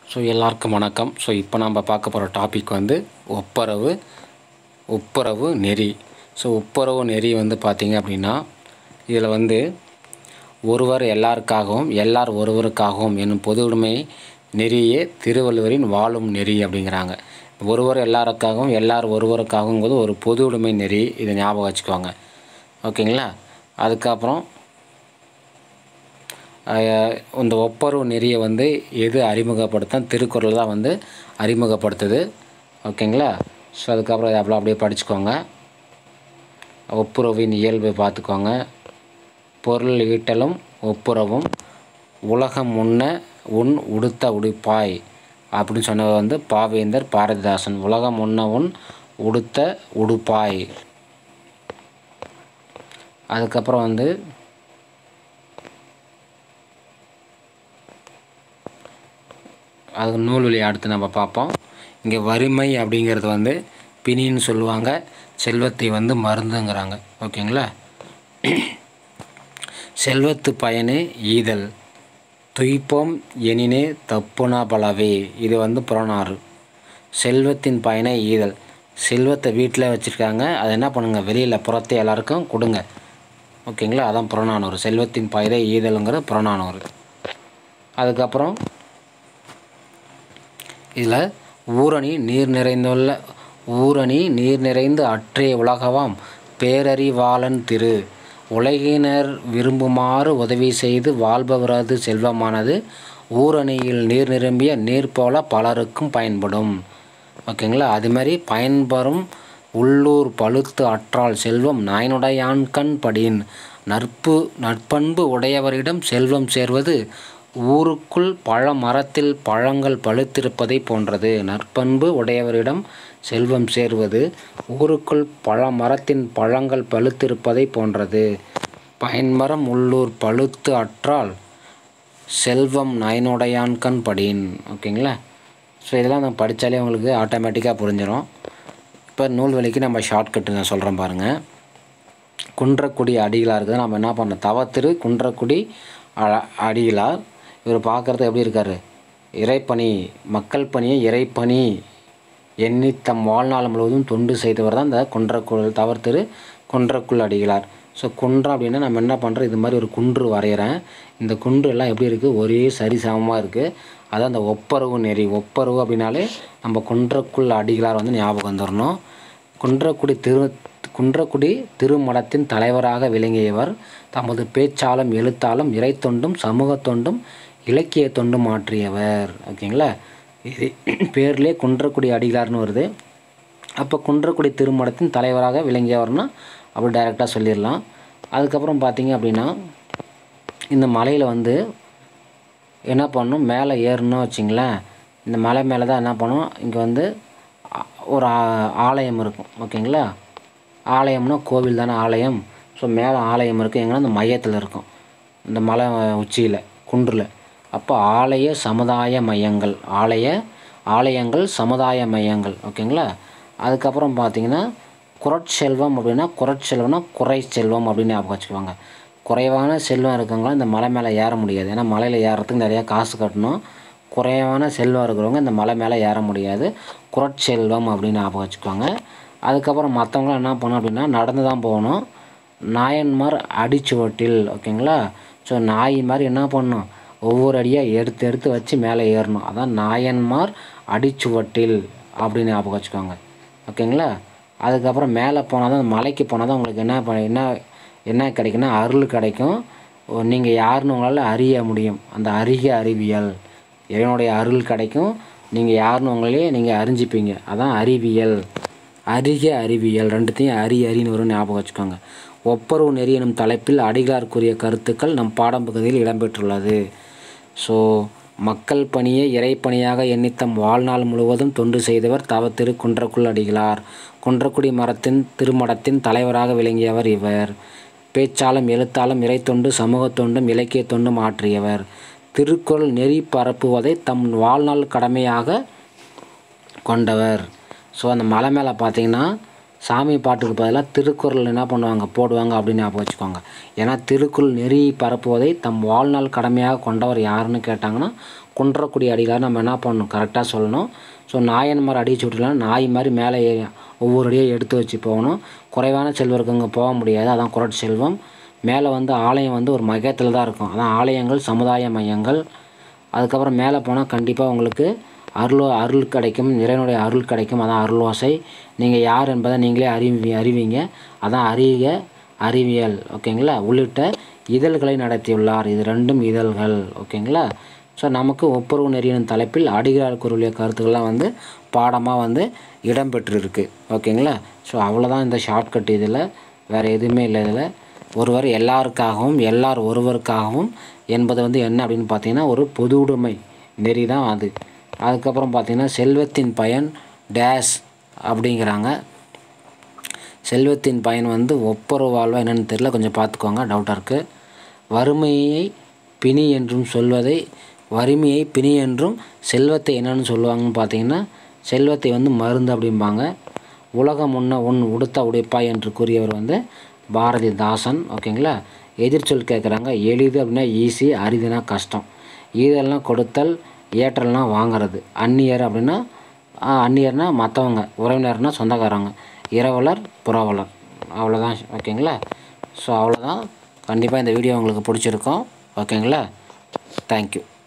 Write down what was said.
so எல்லாருக்கும் வணக்கம் so இப்போ நம்ம பார்க்க போகிற டாபிக் வந்து ஒப்பரவு ஒப்புரவு நெறி ஸோ ஒப்புரவு நெறி வந்து பார்த்திங்க அப்படின்னா இதில் வந்து ஒருவர் எல்லாருக்காகவும் எல்லார் ஒருவருக்காகவும் என்னும் பொது உடைமை நெறியே திருவள்ளுவரின் வாழும் நெறி அப்படிங்கிறாங்க ஒருவர் எல்லாருக்காகவும் எல்லார் ஒருவருக்காகவுங்கிறது ஒரு பொது உடைமை நெறி இதை ஞாபகம் வச்சுக்கோங்க ஓகேங்களா அதுக்கப்புறம் அஹ், இந்த ஒப்பரவு நெறியை வந்து எது அறிமுகப்படுத்த திருக்குறள் தான் வந்து அறிமுகப்படுத்துது ஓகேங்களா ஸோ அதுக்கப்புறம் இதை அப்படியே அப்படியே படிச்சுக்கோங்க ஒப்புரவின் இயல்பு பார்த்துக்கோங்க பொருள் ஈட்டலும் ஒப்புரவும் உலகம் முன்ன உன் உடுத்த உடுப்பாய் அப்படின்னு சொன்னது வந்து பாவேந்தர் பாரதிதாசன் உலகம் முன்ன உன் உடுத்த உடுப்பாய் அதுக்கப்புறம் வந்து அது நூல்வழி அடுத்து நம்ம பார்ப்போம் இங்கே வறுமை அப்படிங்கிறது வந்து பிணின்னு சொல்லுவாங்க செல்வத்தை வந்து மருந்துங்கிறாங்க ஓகேங்களா செல்வத்து பயனே ஈதல் துய்ப்போம் எனினே தப்புனா பலவே இது வந்து புறநாறு செல்வத்தின் பயனை ஈதல் செல்வத்தை வீட்டில் வச்சுருக்காங்க அதை என்ன பண்ணுங்கள் வெளியில் புறத்தை எல்லாருக்கும் கொடுங்க ஓகேங்களா அதான் புறநானூறு செல்வத்தின் பயனை ஈதலுங்கிறது புறநானூறு அதுக்கப்புறம் இதில் ஊரணி நீர் நிறைந்துள்ள ஊரணி நீர் நிறைந்து அற்றே உலகவாம் பேரறிவாளன் திரு உலகினர் விரும்புமாறு உதவி செய்து வாழ்பவரது செல்வமானது ஊரணியில் நீர் நிரம்பிய நீர் போல பலருக்கும் பயன்படும் ஓகேங்களா அது மாதிரி பயன்பெறும் உள்ளூர் பழுத்து அற்றால் செல்வம் நாயனுடையான்கண் படின் நற்பு நற்பண்பு உடையவரிடம் செல்வம் சேர்வது ஊருக்குள் பழ மரத்தில் பழங்கள் பழுத்திருப்பதை போன்றது நற்பண்பு உடையவரிடம் செல்வம் சேர்வது ஊருக்குள் பழ மரத்தின் பழங்கள் பழுத்திருப்பதை போன்றது பயன்மரம் உள்ளூர் பழுத்து அற்றால் செல்வம் நயனுடையான்கண் படின் ஓகேங்களா ஸோ இதெல்லாம் நம்ம படித்தாலே உங்களுக்கு ஆட்டோமேட்டிக்காக புரிஞ்சிடும் இப்போ நூல்வழிக்கு நம்ம ஷார்ட்கட்டு நான் சொல்கிறேன் பாருங்கள் குன்றக்குடி அடிகளார் இருக்குது நம்ம என்ன பண்ணோம் தவத்திரு குன்றக்குடி அ- அடிகளார் இவர் பார்க்குறது எப்படி இருக்கார் இறைப்பணி மக்கள் பணியை இறைப்பணி எண்ணி தம் வாழ்நாள் முழுவதும் தொண்டு செய்தவர் தான் இந்த குன்றக்குள் தவத்திரு குன்றக்குள் அடிகளார் ஸோ குன்றம் அப்படின்னா நம்ம என்ன பண்ணுறோம் இது மாதிரி ஒரு குன்று வரைகிறேன் இந்த குன்று எல்லாம் எப்படி இருக்குது ஒரே சரி சமமாக இருக்குது அதான் அந்த ஒப்பரவு நெறி ஒப்பரவு அப்படின்னாலே நம்ம குன்றக்குள் அடிகளார் வந்து ஞாபகம் வந்துடணும் குன்றக்குடி திரு குன்றக்குடி திருமடத்தின் தலைவராக விளங்கியவர் தமது பேச்சாலும் எழுத்தாலும் இறைத்தொண்டும் சமூகத் தொண்டும் இலக்கிய தொண்டும் மாற்றியவர் ஓகேங்களா இது பேர்லேயே குன்றக்குடி அடிகளார்னு வருது அப்போ குன்றக்குடி திருமடத்தின் தலைவராக விளங்கியவர்னா அப்படி டைரெக்டாக சொல்லிடலாம் அதுக்கப்புறம் பார்த்தீங்க அப்படின்னா இந்த மலையில் வந்து என்ன பண்ணணும் மேலே ஏறணும் வச்சிங்களேன் இந்த மலை மேலே தான் என்ன பண்ணும் இங்கே வந்து ஆ- ஒரு ஆ- ஆலயம் இருக்கும் ஓகேங்களா ஆலயம்னா கோவில் தானே ஆலயம் ஸோ மேலே ஆலயம் இருக்குது எங்கன்னா இந்த மையத்தில் இருக்கும் இந்த மலை உச்சியில் குன்றில் அப்போ ஆலய சமுதாய மையங்கள் ஆலய ஆலயங்கள் சமுதாய மையங்கள் ஓகேங்களா அதுக்கப்புறம் பார்த்தீங்கன்னா குறட்செல்வம் அப்படின்னா குறட்செல்வம்னா குறை செல்வம் அப்படின்னு ஞாபகம் வச்சுக்குவாங்க குறைவான செல்வம் இருக்கவங்களாம் இந்த மலை மேலே ஏற முடியாது ஏன்னா மலையில் ஏறுறதுக்கு நிறையா காசு கட்டணும் குறைவான செல்வம் இருக்கிறவங்க இந்த மலை மேலே ஏற முடியாது குறட்செல்வம் அப்படின்னு ஞாபகம் வச்சுக்குவாங்க அதுக்கப்புறம் மற்றவங்களாம் என்ன பண்ணணும் அப்படின்னா நடந்து தான் போகணும் நாயன்மார் அடிச்சுவட்டில் ஓகேங்களா ஸோ நாய் மாதிரி என்ன பண்ணணும் ஒவ்வொரு அடியாக எடுத்து எடுத்து வச்சு மேலே ஏறணும் அதான் நாயன்மார் அடிச்சுவட்டில் அப்படின்னு ஞாபகம் வச்சுக்கோங்க ஓகேங்களா அதுக்கப்புறம் மேலே போனால் தான் மலைக்கு போனால் தான் உங்களுக்கு என்ன ப- என்ன என்ன கிடைக்குன்னா அருள் கிடைக்கும் நீங்கள் யாருன்னு உங்களால் அறிய முடியும் அந்த அறிக அறிவியல் இறைவனுடைய அருள் கிடைக்கும் நீங்கள் யாருன்னு உங்களையே நீங்கள் அறிஞ்சிப்பீங்க அதான் அறிவியல் அறிக அறிவியல் ரெண்டுத்தையும் அறி அறின்னு வரும் ஞாபகம் வச்சுக்கோங்க ஒப்பரவு நெறி எனும் தலைப்பில் அடிகளார் கூறிய கருத்துக்கள் நம் பாடம் பகுதியில் இடம்பெற்றுள்ளது ஸோ மக்கள் பணியை இறைப்பணியாக எண்ணி தம் வாழ்நாள் முழுவதும் தொண்டு செய்தவர் தவ திரு குன்றக்குள் அடிகளார் குன்றக்குடி மரத்தின் திருமடத்தின் தலைவராக விளங்கியவர் இவர் பேச்சாலும் எழுத்தாலும் இறைத்தொண்டு சமூகத் தொண்டும் இலக்கிய தொண்டும் ஆற்றியவர் திருக்குறள் நெறி பரப்புவதை தம் வாழ்நாள் கடமையாக கொண்டவர் ஸோ அந்த மலை மேலே பார்த்தீங்கன்னா சாமி பாட்டுக்கு பதிலாக திருக்குறள் என்ன பண்ணுவாங்க போடுவாங்க அப்படின்னு ஞாபகம் வச்சுக்கோங்க ஏன்னா திருக்குறள் நெறி பரப்புவதை தம் வாழ்நாள் கடமையாக கொண்டவர் யாருன்னு கேட்டாங்கன்னா குன்றக்கூடிய அடிகளாக நம்ம என்ன பண்ணணும் கரெக்டாக சொல்லணும் ஸோ நாயன்மார் அடிச்சு விட்டுலாம் நாய் மாதிரி மேலே ஏறி ஒவ்வொரு அடியாக எடுத்து வச்சு போகணும் குறைவான செல்வருக்கு அங்கே போக முடியாது அதான் குரட் செல்வம் மேலே வந்து ஆலயம் வந்து ஒரு மையத்தில் தான் இருக்கும் அதான் ஆலயங்கள் சமுதாய மையங்கள் அதுக்கப்புறம் மேலே போனால் கண்டிப்பாக உங்களுக்கு அருள் அருள் கிடைக்கும் இறைவனுடைய அருள் கிடைக்கும் அதான் அருள் ஓசை நீங்கள் யார் என்பதை நீங்களே அறிவி அறிவீங்க அதான் அறிக அறிவியல் ஓகேங்களா உள்ளிட்ட இதழ்களை நடத்தியுள்ளார் இது ரெண்டும் இதழ்கள் ஓகேங்களா ஸோ நமக்கு ஒப்புரவு நெறியின் தலைப்பில் அடிகளார் குரலிய கருத்துக்கள்லாம் வந்து பாடமாக வந்து இடம்பெற்றிருக்கு ஓகேங்களா ஸோ அவ்வளோதான் இந்த ஷார்ட்கட் இதில் வேறு எதுவுமே இல்லை இதில் ஒருவர் எல்லாருக்காகவும் எல்லார் ஒருவருக்காகவும் என்பது வந்து என்ன அப்படின்னு பார்த்தீங்கன்னா ஒரு பொது உடைமை நெறி தான் அது அதுக்கப்புறம் பார்த்தீங்கன்னா செல்வத்தின் பயன் டேஸ் அப்படிங்கிறாங்க செல்வத்தின் பயன் வந்து ஒப்புரவு வாழ்வா என்னென்னு தெரியல கொஞ்சம் பார்த்துக்கோங்க டவுட்டாக இருக்குது வறுமையை பிணி என்றும் சொல்வதை வறுமையை பிணி என்றும் செல்வத்தை என்னன்னு சொல்லுவாங்கன்னு பார்த்தீங்கன்னா செல்வத்தை வந்து மருந்து அப்படிம்பாங்க உலகம் உண்ண உன் உடுத்த உடைப்பாய் என்று கூறியவர் வந்து பாரதிதாசன் ஓகேங்களா எதிர்ச்சொல் கேட்குறாங்க எளிது அப்படின்னா ஈஸி அரிதுனா கஷ்டம் ஈதெல்லாம் கொடுத்தல் ஏற்றல்னா வாங்குறது அந்நியர் அப்படின்னா ஆ, அந்நியர்னா மற்றவங்க உறவினர்னா சொந்தக்காரங்க இரவலர் புறவலர் அவ்வளோதான் ஓகேங்களா ஸோ அவ்வளோதான் கண்டிப்பாக இந்த வீடியோ உங்களுக்கு பிடிச்சிருக்கும் ஓகேங்களா தேங்க்யூ